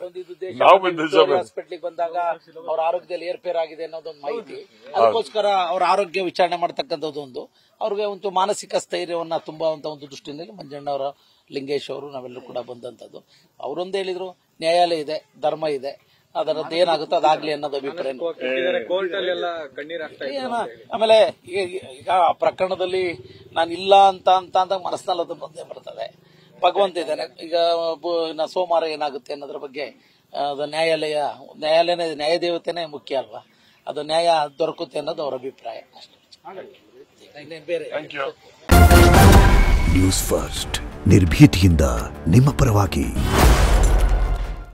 ಬಂದಿದ್ದು ದೇಶ ನಾವು ಬಂದಿದ್ದು ಸರ್. ಹಾಸ್ಪಿಟ್ಲಿಗೆ ಬಂದಾಗ ಅವ್ರ ಆರೋಗ್ಯದಲ್ಲಿ ಏರ್ಪೇರ್ ಆಗಿದೆ ಅನ್ನೋದೊಂದು ಮಾಹಿತಿ ಅದಕ್ಕೋಸ್ಕರ ಅವ್ರ ಆರೋಗ್ಯ ವಿಚಾರಣೆ ಮಾಡ್ತಕ್ಕಂಥದ್ದು ಒಂದು ಅವ್ರಿಗೆ ಒಂದು ಮಾನಸಿಕ ಸ್ಥೈರ್ಯವನ್ನ ತುಂಬುವಂತ ಒಂದು ದೃಷ್ಟಿಯಲ್ಲಿ ಮಂಜಣ್ಣ ಅವರ ಲಿಂಗೇಶ್ ಅವರು ನಾವೆಲ್ಲರೂ ಕೂಡ ಬಂದಂತದ್ದು ಅವರೊಂದು ಹೇಳಿದ್ರು ನ್ಯಾಯಾಲಯ ಇದೆ ಧರ್ಮ ಇದೆ ಅದರದ್ದು ಏನಾಗುತ್ತೋ ಅದಾಗ್ಲಿ ಅನ್ನೋದು ಅಭಿಪ್ರಾಯ ಕೋರ್ಟ್ ಅಲ್ಲೆಲ್ಲ ಕಣ್ಣೀರ್ ಹಾಕ್ತಾ ಇದ್ರು ಏನ ಆಮೇಲೆ ಈ- ಈಗ ಆ ಪ್ರಕರಣದಲ್ಲಿ ನಾನು ಇಲ್ಲ ಅಂತ ಅಂತ ಅಂದಾಗ ಮನಸ್ಸಿನಲ್ಲಿ ಅದು ಬಂದೇ ಬರ್ತದೆ ಭಗವಂತ ಇದ್ದಾನೆ ಈಗ ಬು- ಇನ್ನ ಸೋಮವಾರ ಏನಾಗುತ್ತೆ ಅನ್ನೋದ್ರ ಬಗ್ಗೆ ಆ, ಅದು ನ್ಯಾಯಾಲಯ ನ್ಯಾಯಾಲಯನೇ ನ್ಯಾಯದೇವತೆನೇ ಮುಖ್ಯ ಅಲ್ವಾ ಅದು ನ್ಯಾಯ ದೊರಕುತ್ತೆ ಅನ್ನೋದು ಅವರ ಅಭಿಪ್ರಾಯ ಅಷ್ಟೇ ಇನ್ನೇನ್ ಬೇರೆ ಥ್ಯಾಂಕ್ ಯು ನ್ಯೂಸ್ ಫಸ್ಟ್ ನಿರ್ಭೀತಿಯಿಂದ ನಿಮ್ಮ ಪರವಾಗಿ